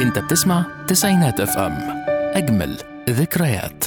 انت بتسمع تسعينات اف ام اجمل ذكريات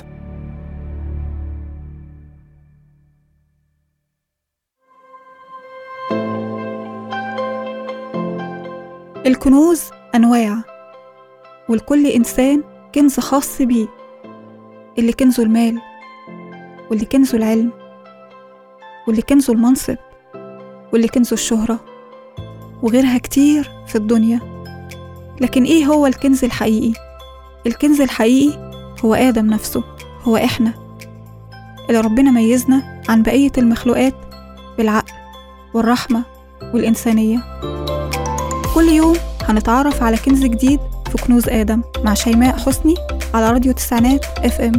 الكنوز أنواع ولكل إنسان كنز خاص بيه اللي كنزه المال واللي كنزه العلم واللي كنزه المنصب واللي كنزه الشهرة وغيرها كتير في الدنيا لكن إيه هو الكنز الحقيقي؟ الكنز الحقيقي هو آدم نفسه هو إحنا اللي ربنا ميزنا عن بقية المخلوقات بالعقل والرحمة والإنسانية كل يوم هنتعرف على كنز جديد في كنوز آدم مع شيماء حسني على راديو تسعينات اف ام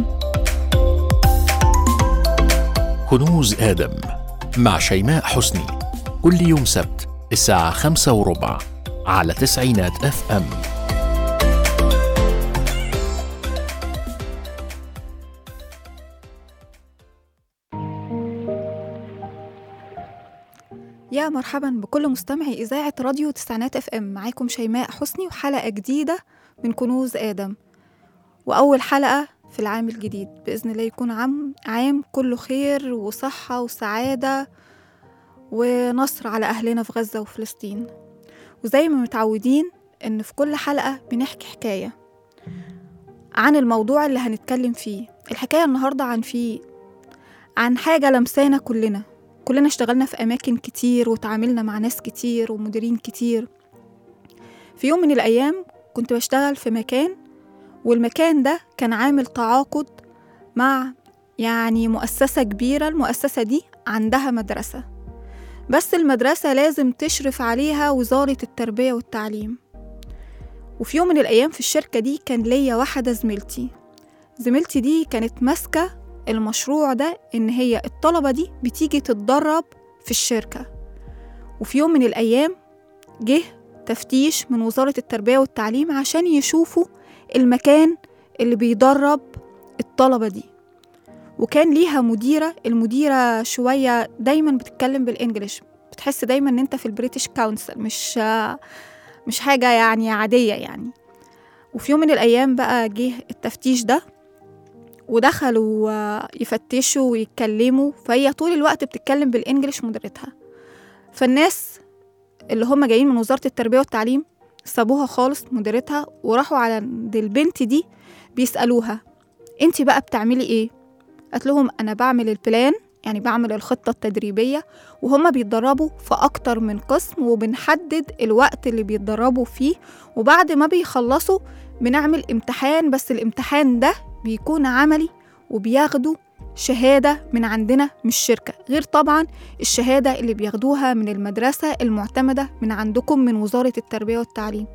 كنوز آدم مع شيماء حسني كل يوم سبت الساعة خمسة وربع على تسعينات اف ام يا مرحبا بكل مستمعي إذاعة راديو تسعينات اف ام معاكم شيماء حسني وحلقة جديدة من كنوز آدم وأول حلقة في العام الجديد بإذن الله يكون عام عام كله خير وصحة وسعادة ونصر على أهلنا في غزة وفلسطين وزي ما متعودين إن في كل حلقة بنحكي حكاية عن الموضوع اللي هنتكلم فيه الحكاية النهاردة عن فيه عن حاجة لمسانا كلنا كلنا اشتغلنا في أماكن كتير وتعاملنا مع ناس كتير ومديرين كتير في يوم من الأيام كنت بشتغل في مكان والمكان ده كان عامل تعاقد مع يعني مؤسسة كبيرة المؤسسة دي عندها مدرسة بس المدرسة لازم تشرف عليها وزارة التربية والتعليم وفي يوم من الأيام في الشركة دي كان ليا واحدة زميلتي زميلتي دي كانت ماسكة المشروع ده إن هي الطلبة دي بتيجي تتدرب في الشركة وفي يوم من الأيام جه تفتيش من وزارة التربية والتعليم عشان يشوفوا المكان اللي بيدرب الطلبة دي وكان ليها مديرة المديرة شوية دايما بتتكلم بالإنجليش بتحس دايما إن أنت في البريتش كونسل مش مش حاجة يعني عادية يعني وفي يوم من الأيام بقى جه التفتيش ده ودخلوا يفتشوا ويتكلموا فهي طول الوقت بتتكلم بالإنجليش مديرتها فالناس اللي هم جايين من وزارة التربية والتعليم سابوها خالص مديرتها وراحوا على عند البنت دي بيسألوها انتي بقى بتعملي ايه؟ قالت لهم انا بعمل البلان يعني بعمل الخطة التدريبية وهما بيتدربوا في أكتر من قسم وبنحدد الوقت اللي بيتدربوا فيه وبعد ما بيخلصوا بنعمل امتحان بس الامتحان ده بيكون عملي وبياخدوا شهادة من عندنا من الشركة غير طبعا الشهادة اللي بياخدوها من المدرسة المعتمدة من عندكم من وزارة التربية والتعليم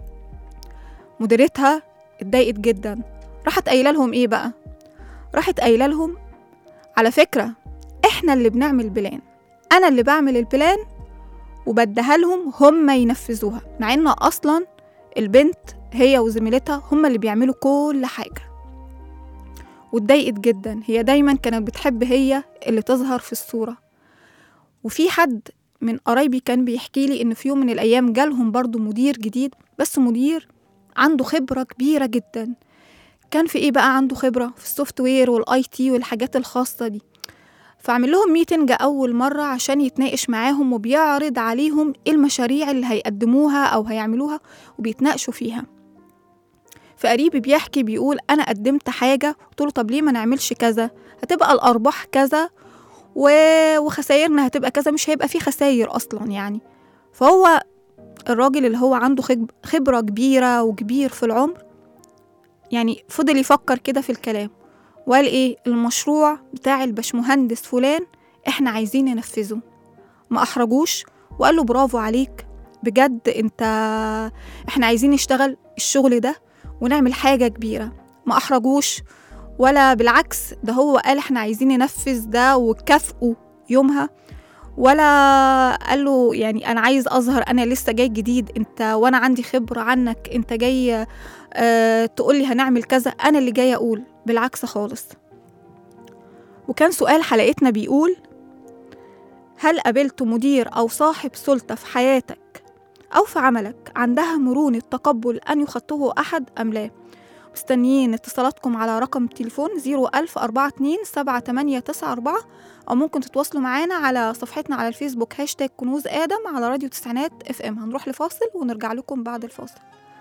مديرتها اتضايقت جدا راحت قايلة لهم ايه بقى راحت قايلة لهم على فكرة احنا اللي بنعمل بلان انا اللي بعمل البلان وبديها لهم هم ينفذوها مع ان اصلا البنت هي وزميلتها هم اللي بيعملوا كل حاجه واتضايقت جدا هي دايما كانت بتحب هي اللي تظهر في الصورة وفي حد من قرايبي كان بيحكي لي إن في يوم من الأيام جالهم برضو مدير جديد بس مدير عنده خبرة كبيرة جدا كان في إيه بقى عنده خبرة في السوفت وير والآي تي والحاجات الخاصة دي فعمل لهم ميتنج أول مرة عشان يتناقش معاهم وبيعرض عليهم إيه المشاريع اللي هيقدموها أو هيعملوها وبيتناقشوا فيها فقريبي بيحكي بيقول انا قدمت حاجه قلت له طب ليه ما نعملش كذا هتبقى الارباح كذا و... وخسايرنا هتبقى كذا مش هيبقى في خساير اصلا يعني فهو الراجل اللي هو عنده خب... خبره كبيره وكبير في العمر يعني فضل يفكر كده في الكلام وقال ايه المشروع بتاع البشمهندس فلان احنا عايزين ننفذه ما احرجوش وقال له برافو عليك بجد انت احنا عايزين نشتغل الشغل ده ونعمل حاجة كبيرة ما أحرجوش ولا بالعكس ده هو قال احنا عايزين ننفذ ده وكافئه يومها ولا قال له يعني انا عايز اظهر انا لسه جاي جديد انت وانا عندي خبره عنك انت جاي اه تقول لي هنعمل كذا انا اللي جاي اقول بالعكس خالص وكان سؤال حلقتنا بيقول هل قابلت مدير او صاحب سلطه في حياتك أو في عملك عندها مرونة تقبل أن يخطئه أحد أم لا مستنيين اتصالاتكم على رقم التليفون 01042 7894 أو ممكن تتواصلوا معانا على صفحتنا على الفيسبوك هاشتاج كنوز آدم على راديو تسعينات اف ام هنروح لفاصل ونرجع لكم بعد الفاصل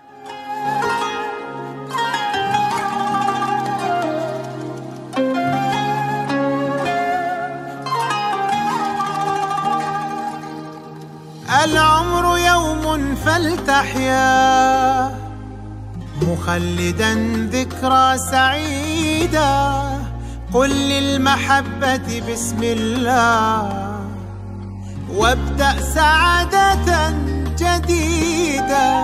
العمر يوم فلتحيا مخلدا ذكرى سعيدة قل للمحبة بسم الله وابدأ سعادة جديدة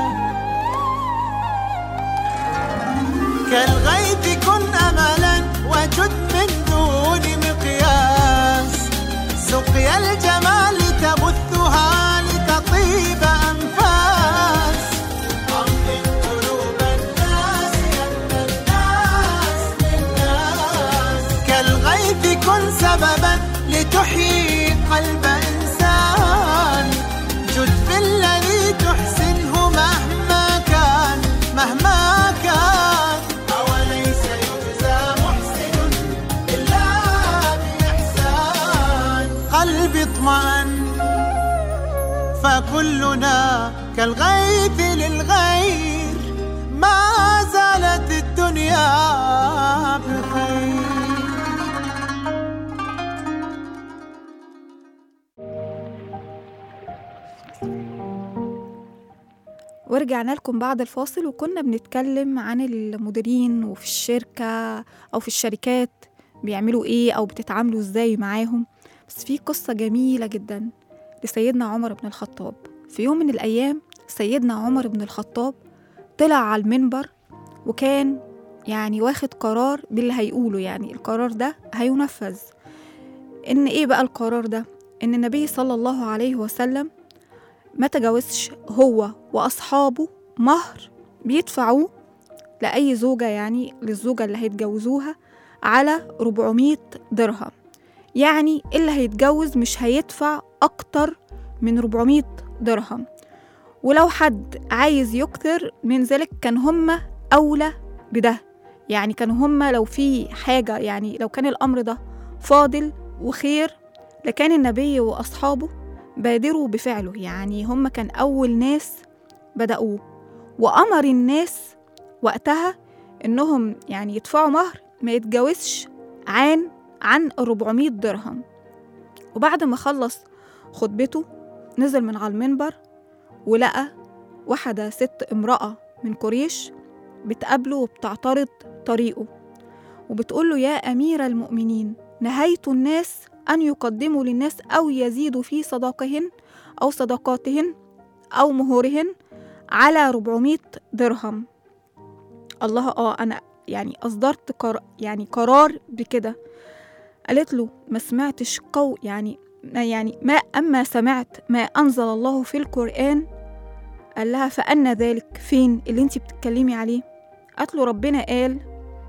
كالغيث كن أملا وجد من دون مقياس سقيا الجمال تبثها لتطيب أنفاس أمضي قلوب الناس يمن الناس للناس كالغيث كن سببا لتحيي قلب إنسان جد بالذي تحسنه مهما كان مهما كان أوليس يجزى محسن إلا بإحسان قلبي اطمأن فكلنا كالغيث للغير ما زالت الدنيا بخير ورجعنا لكم بعد الفاصل وكنا بنتكلم عن المديرين وفي الشركة أو في الشركات بيعملوا إيه أو بتتعاملوا إزاي معاهم بس في قصة جميلة جدا لسيدنا عمر بن الخطاب في يوم من الأيام سيدنا عمر بن الخطاب طلع على المنبر وكان يعني واخد قرار باللي هيقوله يعني القرار ده هينفذ إن إيه بقى القرار ده إن النبي صلى الله عليه وسلم ما تجاوزش هو وأصحابه مهر بيدفعوه لأي زوجة يعني للزوجة اللي هيتجوزوها على 400 درهم يعني اللي هيتجوز مش هيدفع أكتر من 400 درهم ولو حد عايز يكتر من ذلك كان هما أولى بده يعني كانوا هما لو في حاجة يعني لو كان الأمر ده فاضل وخير لكان النبي وأصحابه بادروا بفعله يعني هم كان أول ناس بدأوه وأمر الناس وقتها إنهم يعني يدفعوا مهر ما يتجاوزش عن عن 400 درهم وبعد ما خلص خطبته نزل من على المنبر ولقى واحدة ست امرأة من قريش بتقابله وبتعترض طريقه وبتقول له يا أمير المؤمنين نهيت الناس أن يقدموا للناس أو يزيدوا في صداقهن أو صداقاتهن أو مهورهن على 400 درهم الله اه أنا يعني أصدرت قر... يعني قرار بكده قالت له ما سمعتش قو يعني ما يعني ما أما سمعت ما أنزل الله في القرآن قال لها فأنا ذلك فين اللي انت بتتكلمي عليه قالت له ربنا قال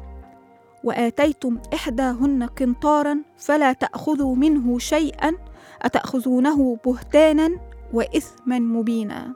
وآتيتم إحداهن قنطارا فلا تأخذوا منه شيئا أتأخذونه بهتانا وإثما مبينا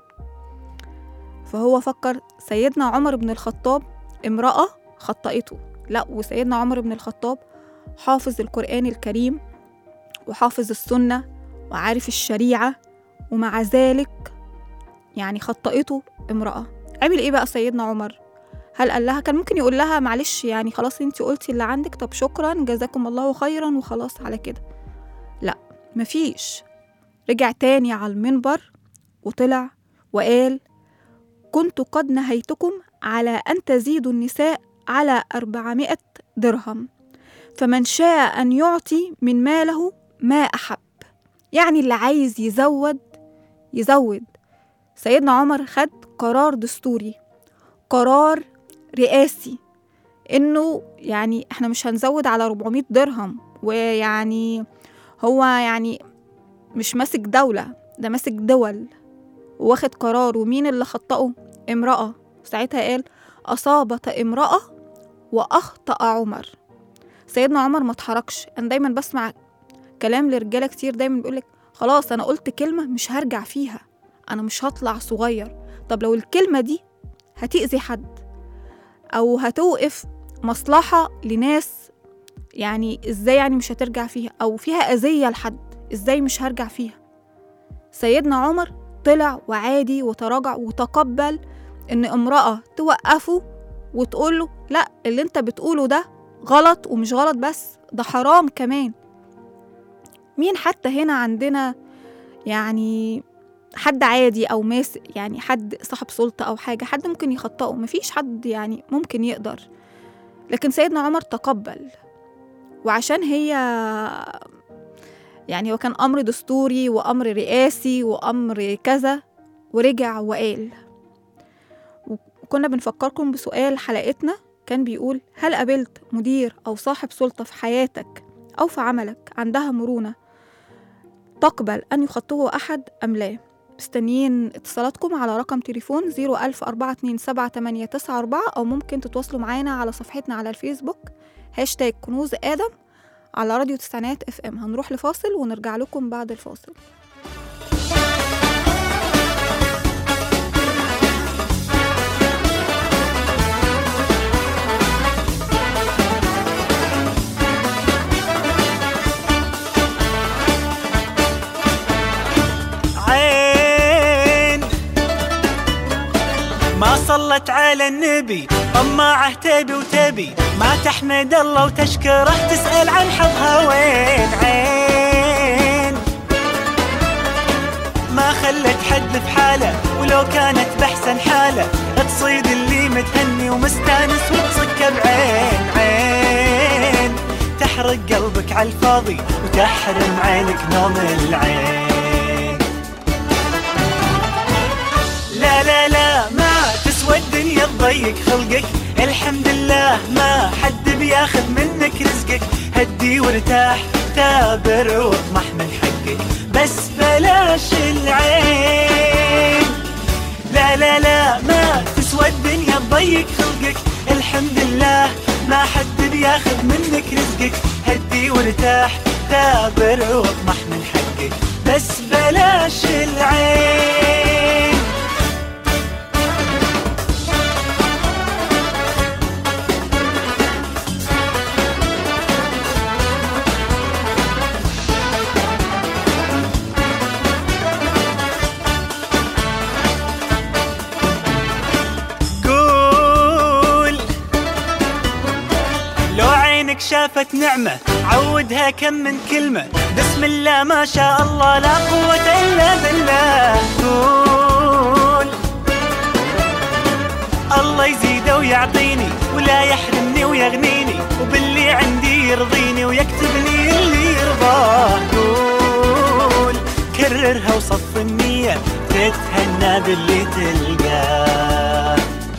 فهو فكر سيدنا عمر بن الخطاب امرأة خطأته لا وسيدنا عمر بن الخطاب حافظ القرآن الكريم وحافظ السنة وعارف الشريعة ومع ذلك يعني خطأته امرأة عمل ايه بقى سيدنا عمر هل قال لها كان ممكن يقول لها معلش يعني خلاص انت قلتي اللي عندك طب شكرا جزاكم الله خيرا وخلاص على كده لا مفيش رجع تاني على المنبر وطلع وقال كنت قد نهيتكم على أن تزيدوا النساء على أربعمائة درهم فمن شاء أن يعطي من ماله ما أحب يعني اللي عايز يزود يزود سيدنا عمر خد قرار دستوري قرار رئاسي انه يعني احنا مش هنزود على 400 درهم ويعني هو يعني مش ماسك دولة ده ماسك دول واخد قرار ومين اللي خطأه امرأة ساعتها قال أصابت امرأة وأخطأ عمر سيدنا عمر ما اتحركش أنا دايما بسمع كلام لرجالة كتير دايما بيقولك خلاص أنا قلت كلمة مش هرجع فيها انا مش هطلع صغير طب لو الكلمة دي هتأذي حد او هتوقف مصلحة لناس يعني ازاي يعني مش هترجع فيها او فيها اذية لحد ازاي مش هرجع فيها سيدنا عمر طلع وعادي وتراجع وتقبل ان امرأة توقفه وتقوله لا اللي انت بتقوله ده غلط ومش غلط بس ده حرام كمان مين حتى هنا عندنا يعني حد عادي او ماس يعني حد صاحب سلطة او حاجة حد ممكن يخطئه مفيش حد يعني ممكن يقدر لكن سيدنا عمر تقبل وعشان هي يعني هو كان امر دستوري وامر رئاسي وامر كذا ورجع وقال وكنا بنفكركم بسؤال حلقتنا كان بيقول هل قابلت مدير او صاحب سلطة في حياتك او في عملك عندها مرونة تقبل ان يخطئه احد ام لا مستنيين اتصالاتكم على رقم تليفون 010427894 أو ممكن تتواصلوا معانا على صفحتنا على الفيسبوك هاشتاج كنوز آدم على راديو تسعينات اف ام هنروح لفاصل ونرجع لكم بعد الفاصل عين ما صلت على النبي طماعه تبي وتبي ما تحمد الله وتشكره تسأل عن حظها وين عين ما خلت حد في حاله ولو كانت بحسن حاله تصيد اللي متهني ومستانس وتصكه بعين عين تحرق قلبك على الفاضي وتحرم عينك نوم العين لا لا لا ما تسوى الدنيا تضيق خلقك الحمد لله ما حد بياخذ منك رزقك هدي وارتاح تابر واطمح من حقك بس بلاش العين لا لا لا ما تسوى الدنيا تضيق خلقك الحمد لله ما حد بياخذ منك رزقك هدي وارتاح تابر واطمح من حقك بس بلاش العين قول لو عينك شافت نعمة عودها كم من كلمة بسم الله ما شاء الله لا قوة إلا بالله قول الله يزيده ويعطيني ولا يحرمني ويغنيني وباللي عندي يرضيني ويكتب لي اللي يرضاه قول كررها وصف النية تتهنى باللي تلقاه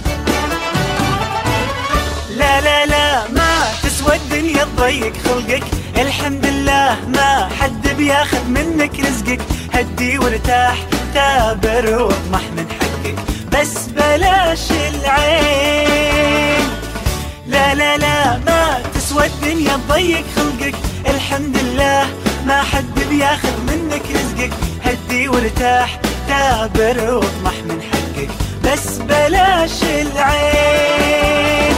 لا لا لا ما تسوى الدنيا تضيق خلقك الحمد لله ما حد بياخذ منك رزقك هدي وارتاح تابر واطمح من حقك بس بلاش العين لا لا لا ما تسوى الدنيا تضيق خلقك الحمد لله ما حد بياخذ منك رزقك هدي وارتاح تابر واطمح من حقك بس بلاش العين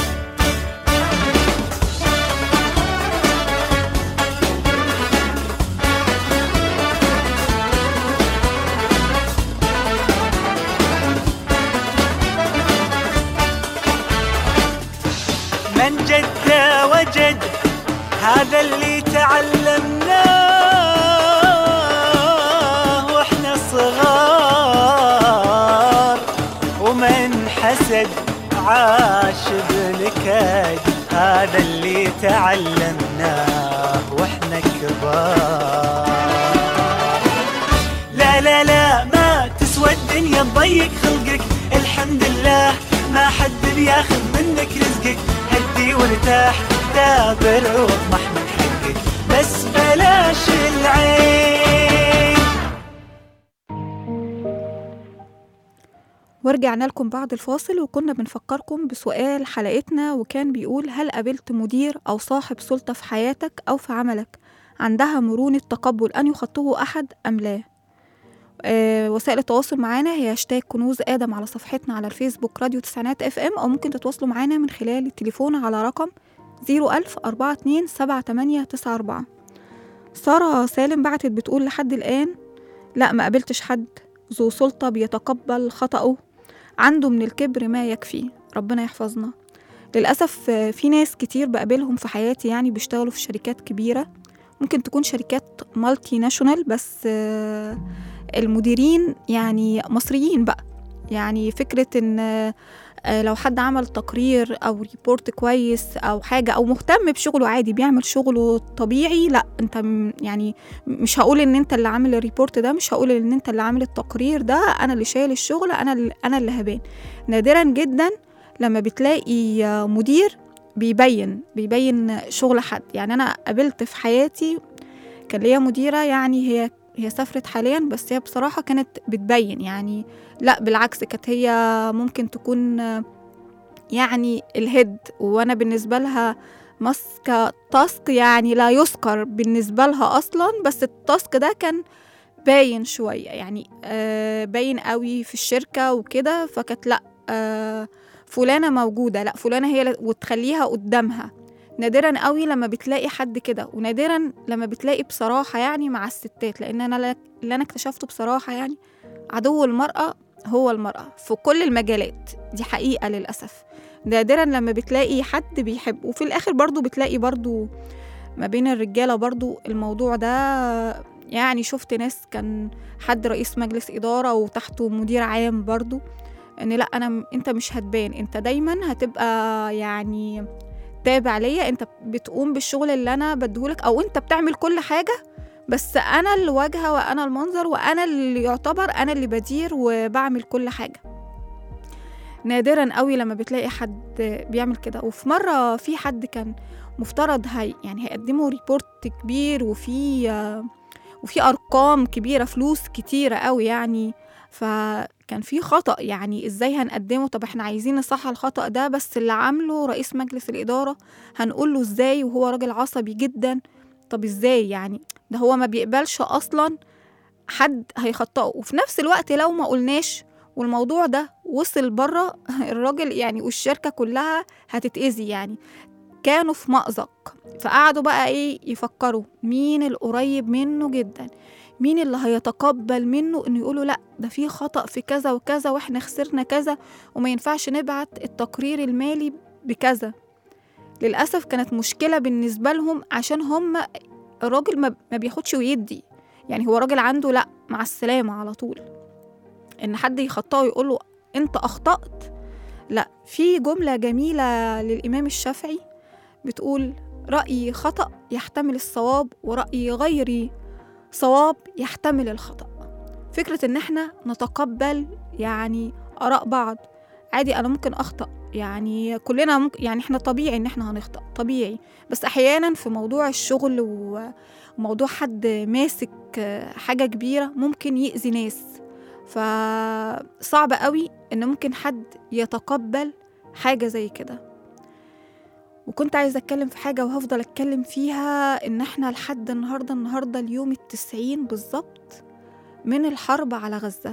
من جد وجد هذا اللي تعلمناه واحنا صغار ومن حسد عاش بنكد هذا اللي تعلمناه واحنا كبار لا لا لا ما تسوى الدنيا تضيق خلقك الحمد لله ما حد بياخذ منك رزقك هدي وارتاح دابر واطمح من حقك بس بلاش العين ورجعنا لكم بعد الفاصل وكنا بنفكركم بسؤال حلقتنا وكان بيقول هل قابلت مدير أو صاحب سلطة في حياتك أو في عملك عندها مرونة تقبل أن يخطئه أحد أم لا آه، وسائل التواصل معانا هي هاشتاج كنوز آدم على صفحتنا على الفيسبوك راديو تسعينات اف ام أو ممكن تتواصلوا معانا من خلال التليفون على رقم 01000 42 7894 سارة سالم بعتت بتقول لحد الآن لا ما قابلتش حد ذو سلطة بيتقبل خطأه عنده من الكبر ما يكفي ربنا يحفظنا للأسف آه، في ناس كتير بقابلهم في حياتي يعني بيشتغلوا في شركات كبيرة ممكن تكون شركات مالتي ناشونال بس آه، المديرين يعني مصريين بقى يعني فكرة ان آه، لو حد عمل تقرير او ريبورت كويس او حاجة او مهتم بشغله عادي بيعمل شغله طبيعي لا انت م- يعني مش هقول ان انت اللي عامل الريبورت ده مش هقول ان انت اللي عامل التقرير ده انا اللي شايل الشغل انا اللي انا اللي هبان نادرا جدا لما بتلاقي آه، مدير بيبين بيبين شغل حد يعني انا قابلت في حياتي كان ليا مديرة يعني هي هي سافرت حاليا بس هي بصراحة كانت بتبين يعني لا بالعكس كانت هي ممكن تكون آه، يعني الهيد وانا بالنسبة لها ماسكة تاسك يعني لا يذكر بالنسبة لها اصلا بس التاسك ده كان باين شوية يعني آه باين قوي في الشركة وكده فكانت لا آه فلانة موجودة لا فلانة هي اللي- وتخليها قدامها نادرا قوي لما بتلاقي حد كده ونادرا لما بتلاقي بصراحة يعني مع الستات لأن أنا لا- اللي أنا اكتشفته بصراحة يعني عدو المرأة هو المرأة في كل المجالات دي حقيقة للأسف نادرا لما بتلاقي حد بيحب وفي الآخر برضو بتلاقي برضو ما بين الرجالة برضو الموضوع ده يعني شفت ناس كان حد رئيس مجلس إدارة وتحته مدير عام برضو ان لا انا انت مش هتبان انت دايما هتبقى يعني تابع ليا انت بتقوم بالشغل اللي انا بديهولك او انت بتعمل كل حاجه بس انا الواجهه وانا المنظر وانا اللي يعتبر انا اللي بدير وبعمل كل حاجه نادرا قوي لما بتلاقي حد بيعمل كده وفي مره في حد كان مفترض هي يعني هيقدموا ريبورت كبير وفي وفي ارقام كبيره فلوس كتيره قوي يعني فكان في خطأ يعني ازاي هنقدمه طب احنا عايزين نصحح الخطأ ده بس اللي عامله رئيس مجلس الإدارة هنقول له ازاي وهو راجل عصبي جدا طب ازاي يعني ده هو ما بيقبلش أصلا حد هيخطئه وفي نفس الوقت لو ما قلناش والموضوع ده وصل بره الراجل يعني والشركة كلها هتتأذي يعني كانوا في مأزق فقعدوا بقى ايه يفكروا مين القريب منه جدا مين اللي هيتقبل منه انه يقوله لا ده في خطأ في كذا وكذا واحنا خسرنا كذا وما ينفعش نبعت التقرير المالي بكذا للأسف كانت مشكلة بالنسبة لهم عشان هم الراجل ما ما بياخدش ويدي يعني هو راجل عنده لا مع السلامة على طول ان حد يخطئه ويقول له انت اخطأت لا في جملة جميلة للإمام الشافعي بتقول رأيي خطأ يحتمل الصواب ورأيي غيري صواب يحتمل الخطأ فكرة إن إحنا نتقبل يعني آراء بعض عادي أنا ممكن أخطأ يعني كلنا ممكن يعني إحنا طبيعي إن إحنا هنخطأ طبيعي بس أحيانا في موضوع الشغل و- وموضوع حد ماسك حاجة كبيرة ممكن يأذي ناس فصعب قوي إن ممكن حد يتقبل حاجة زي كده وكنت عايزة أتكلم في حاجة وهفضل أتكلم فيها إن إحنا لحد النهاردة النهاردة اليوم التسعين بالظبط من الحرب على غزة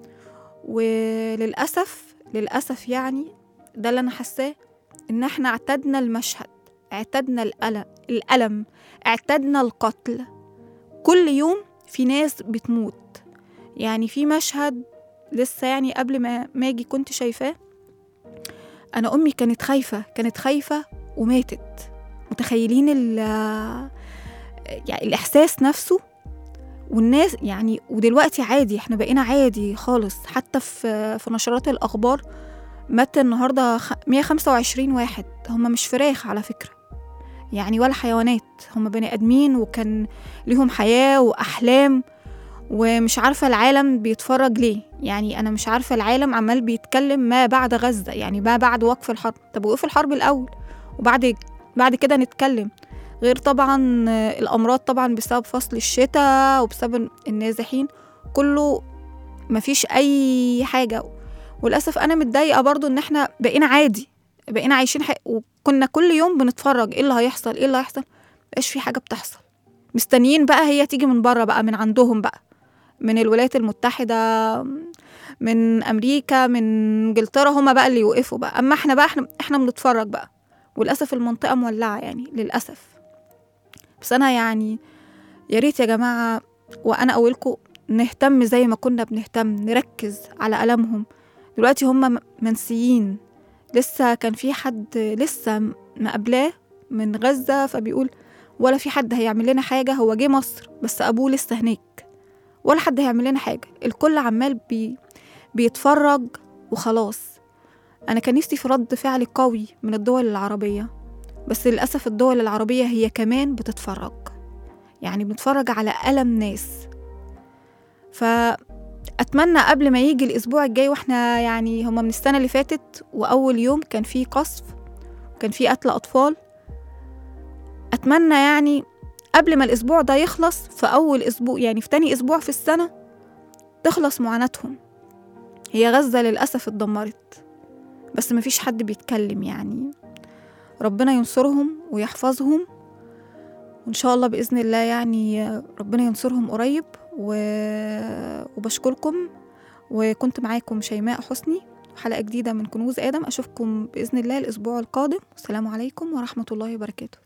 وللأسف للأسف يعني ده اللي أنا حاساه إن إحنا اعتدنا المشهد اعتدنا الألم الألم اعتدنا القتل كل يوم في ناس بتموت يعني في مشهد لسه يعني قبل ما ما اجي كنت شايفاه انا امي كانت خايفه كانت خايفه وماتت متخيلين ال يعني الإحساس نفسه والناس يعني ودلوقتي عادي احنا بقينا عادي خالص حتى في في نشرات الأخبار مات النهاردة خ- 125 واحد هم مش فراخ على فكرة يعني ولا حيوانات هم بني آدمين وكان ليهم حياة وأحلام ومش عارفة العالم بيتفرج ليه يعني أنا مش عارفة العالم عمال بيتكلم ما بعد غزة يعني ما بعد وقف الحرب طب وقف الحرب الأول وبعد بعد كده نتكلم غير طبعا آه، الأمراض طبعا بسبب فصل الشتاء وبسبب النازحين كله مفيش أي حاجة وللأسف أنا متضايقة برضو إن إحنا بقينا عادي بقينا عايشين حق وكنا كل يوم بنتفرج إيه اللي هيحصل إيه اللي هيحصل مبقاش في حاجة بتحصل مستنيين بقى هي تيجي من بره بقى من عندهم بقى من الولايات المتحدة من أمريكا من إنجلترا هما بقى اللي يوقفوا بقى أما احنا بقى احنا, احنا بنتفرج بقى وللأسف المنطقة مولعة يعني للأسف بس أنا يعني يا ريت يا جماعة وأنا أولكم نهتم زي ما كنا بنهتم نركز على ألمهم دلوقتي هم منسيين لسه كان في حد لسه مقابلاه من غزة فبيقول ولا في حد هيعمل لنا حاجة هو جه مصر بس أبوه لسه هناك ولا حد هيعمل لنا حاجة الكل عمال بي بيتفرج وخلاص أنا كان نفسي في رد فعل قوي من الدول العربية بس للأسف الدول العربية هي كمان بتتفرج يعني بنتفرج على ألم ناس فأتمنى قبل ما يجي الأسبوع الجاي وإحنا يعني هما من السنة اللي فاتت وأول يوم كان فيه قصف وكان فيه قتل أطفال أتمنى يعني قبل ما الأسبوع ده يخلص في أول أسبوع يعني في تاني أسبوع في السنة تخلص معاناتهم هي غزة للأسف اتدمرت بس مفيش حد بيتكلم يعني ربنا ينصرهم ويحفظهم وإن شاء الله بإذن الله يعني ربنا ينصرهم قريب و... وبشكركم وكنت معاكم شيماء حسني حلقة جديدة من كنوز آدم أشوفكم بإذن الله الأسبوع القادم والسلام عليكم ورحمة الله وبركاته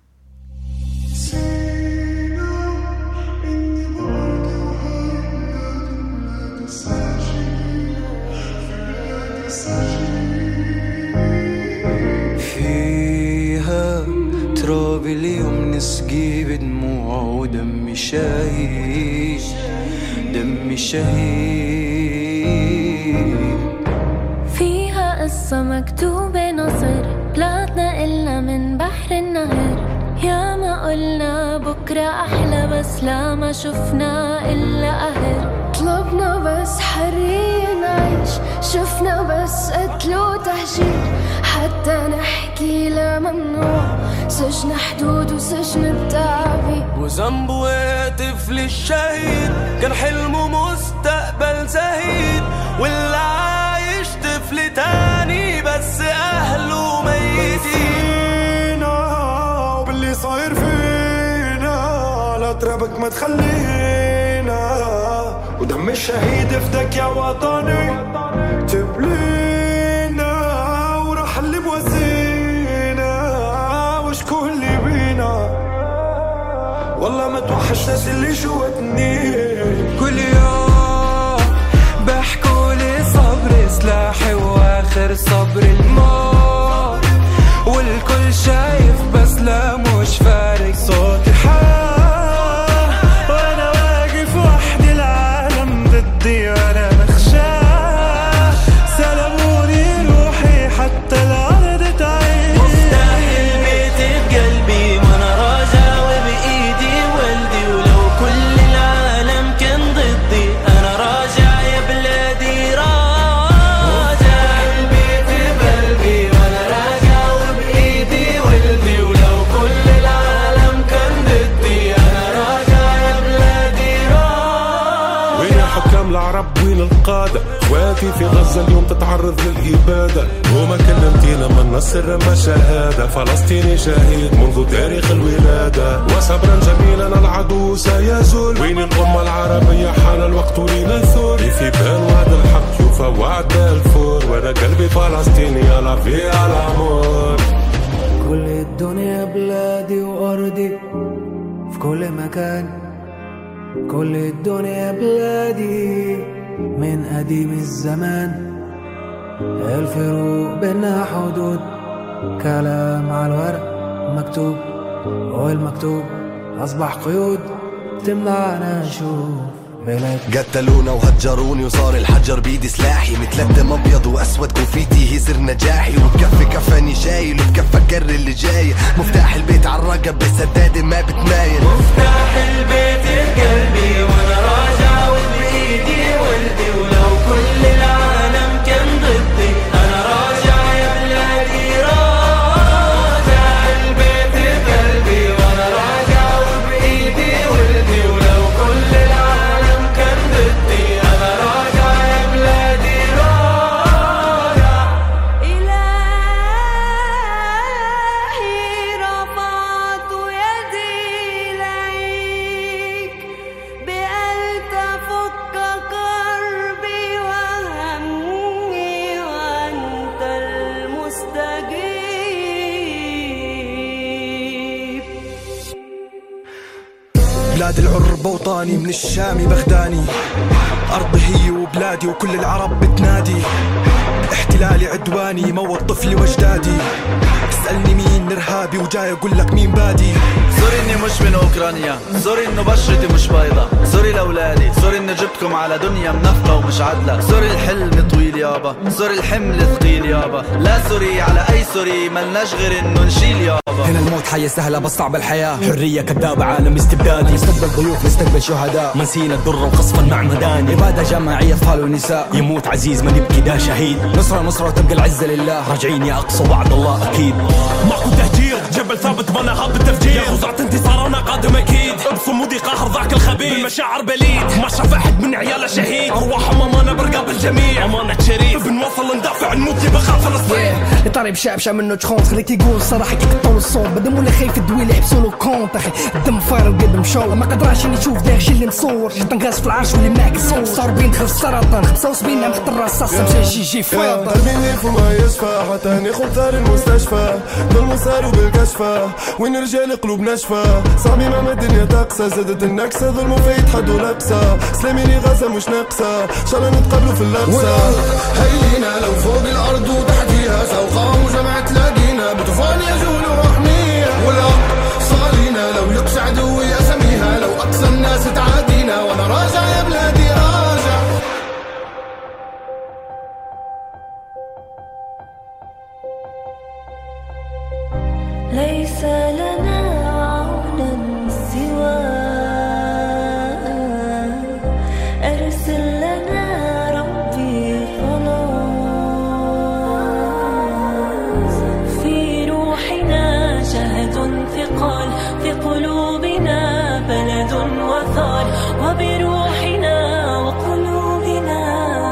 فيها تراب اليوم نسقي بدموع ودم شهيد دم شهيد فيها قصة مكتوبة نصر طلعتنا إلا من بحر النهر يا ما قلنا بكرة أحلى بس لا ما شفنا إلا قهر طلبنا بس حرية نعيش شفنا بس قتل وتهجير حتى نحكي لا ممنوع سجن حدود وسجن التعبير وذنبه يا طفل الشهيد كان حلمه مستقبل زهيد واللي عايش طفل تاني بس أهله ميتين وباللي صاير فينا لا ترابك ما تخلينا ودم الشهيد فدك يا وطني تبلينا وراح اللي بوزينا وشكون اللي بينا والله ما توحش ناس اللي جواتني كل يوم بحكوا لي صبر سلاحي واخر صبر الموت والكل شايف بس لا مش فارق صوتي حار وانا واقف وحدي العالم ضدي وانا مخشاه سلبوني روحي حتى الارض تعيش مفتاح البيت بقلبي وانا راجع وبايدي ولدي ولو كل العالم كان ضدي انا راجع يا بلادي راجع البيت بقلبي وانا راجع وبايدي ولدي ولو كل العالم كان ضدي انا راجع يا بلادي راجع وين يا حكام العرب وين القادة اخواتي في غزة اليوم تتعرض للإبادة وما كلمتينا من نصر ما شهادة فلسطيني شهيد منذ تاريخ الولادة وصبرا جميلا العدو سيزول وين الأمة العربية حان الوقت لنثور في بال وعد الحق يوفى وعد الفور وانا قلبي فلسطيني يلا في الأمور كل الدنيا بلادي وأرضي في كل مكان كل الدنيا بلادي من قديم الزمان الفروق بينا حدود كلام على الورق مكتوب والمكتوب أصبح قيود تمنعنا نشوف بلاد قتلونا وهجروني وصار الحجر بيدي سلاحي متلتم ابيض واسود كوفيتي هي سر نجاحي وبكفي كفاني شايل وبكفى كر اللي جاي مفتاح البيت عالرقب بسداد ما بتمايل مفتاح البيت بقلبي وانا راجع وبايدي ولدي ولو كل العالم كان ضدي انا راجع يا بلادي راجع البيت بقلبي وانا راجع وبايدي ولدي ولو كل العالم كان ضدي انا راجع يا بلادي راجع إلهي رفعت يدي إليك بألتف بلاد العرب وطاني من الشام بغداني أرضي هي وبلادي وكل العرب بتنادي احتلالي عدواني موت طفلي واجدادي اسألني مين ارهابي وجاي اقول لك مين بادي سوري اني مش من اوكرانيا سوري انه بشرتي مش بيضة سوري لاولادي سوري اني جبتكم على دنيا منفقة ومش عدلة سوري الحلم طويل يابا سوري الحمل ثقيل يابا لا سوري على اي سوري ملناش غير انه نشيل يابا هنا الموت حياة سهلة بس صعب الحياة حرية كذابة عالم استبدادي نستقبل ضيوف نستقبل شهداء منسينا الدر وقصفا مع مداني عبادة جماعية أطفال ونساء يموت عزيز ما نبكي ده شهيد نصرة نصرة وتبقى العزة لله راجعين يا أقصى وعد الله أكيد ماكو تهجير جبل ثابت بنا هاب التفجير يا غزعة انتصارنا قادم اكيد بصمودي قاهر ذاك الخبيث بالمشاعر بليد ما شاف احد من عياله شهيد ارواحهم امانه برقاب الجميع امانه شريف بنوصل ندافع نموت يبقى فلسطين طاري بشابشة منه تخونت خليك يقول صراحة كي قطعوا الصوت بدم ولا خايف الدويل يحبسوا له كونت اخي الدم فاير وقدم شو ما قدراش اني يشوف داك شي اللي مصور حط نقاس في العرش واللي معك الصور صار بين دخل السرطان 75 عام حط الرصاص مشى شي جي فاضل ترميني فما يشفى حتى ناخد ثار المستشفى ضل مسار بالكشفى وين رجال قلوب ناشفة صعبي ما الدنيا تقسى زادت النكسة ظلم في يتحدوا لبسة سلاميني غزة مش ناقصة ان شاء الله نتقابلوا في اللبسة هينا لو فوق الارض وتحتيها سوقا وجمع تلاقينا بطوفان يزول وحميها والحق صالينا لو يقسى عدوي اسميها لو اقصى الناس تعادينا وانا راجع يا بلادي راجع ليس لنا عونا سوى أرسل لنا ربي خلاص في روحنا شهد ثقال في قلوبنا بلد وثار وبروحنا وقلوبنا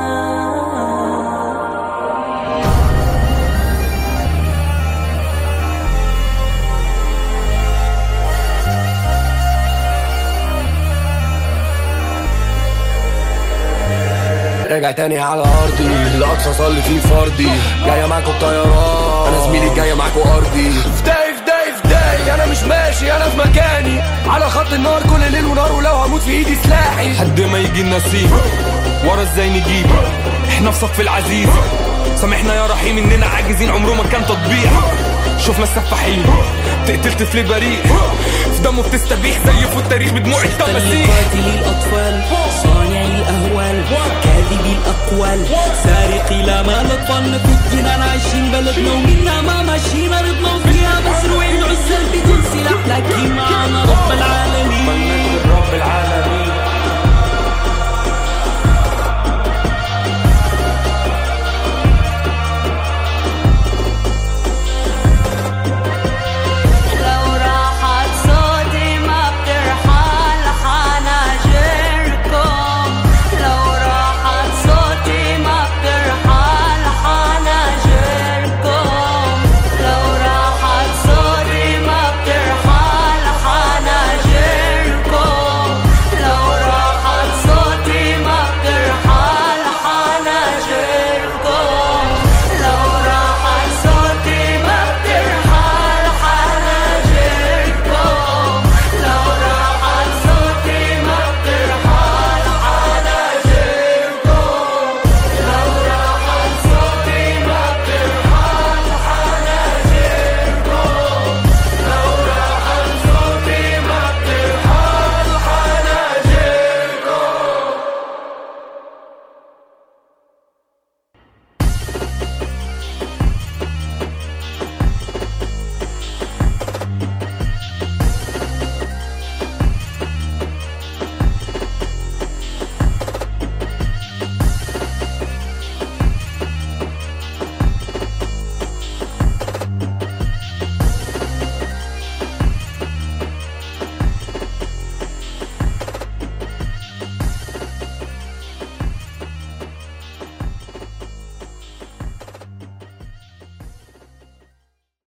راجع تاني على ارضي الاقصى صلي فيه فردي جايه معاكوا الطيران انا زميلي جايه معاكوا ارضي فداي فداي فداي انا مش ماشي انا في مكاني على خط النار كل ليل ونار ولو هموت في ايدي سلاحي حد ما يجي النسيم ورا ازاي نجيب احنا في صف العزيز سامحنا يا رحيم اننا عاجزين عمره ما كان تطبيع شفنا السفاحين تقتل طفل بريء في دمه بتستبيح زي في التاريخ بدموع التماسيح قاتلي الأطفال صانعي الأهوال كاذبي الأقوال سارقي لا ما الأطفال في الجنان عايشين بلدنا ومنا ما ماشيين أرضنا وفيها مسروعين عزال بدون سلاح لكن معنا رب العالمين رب العالمين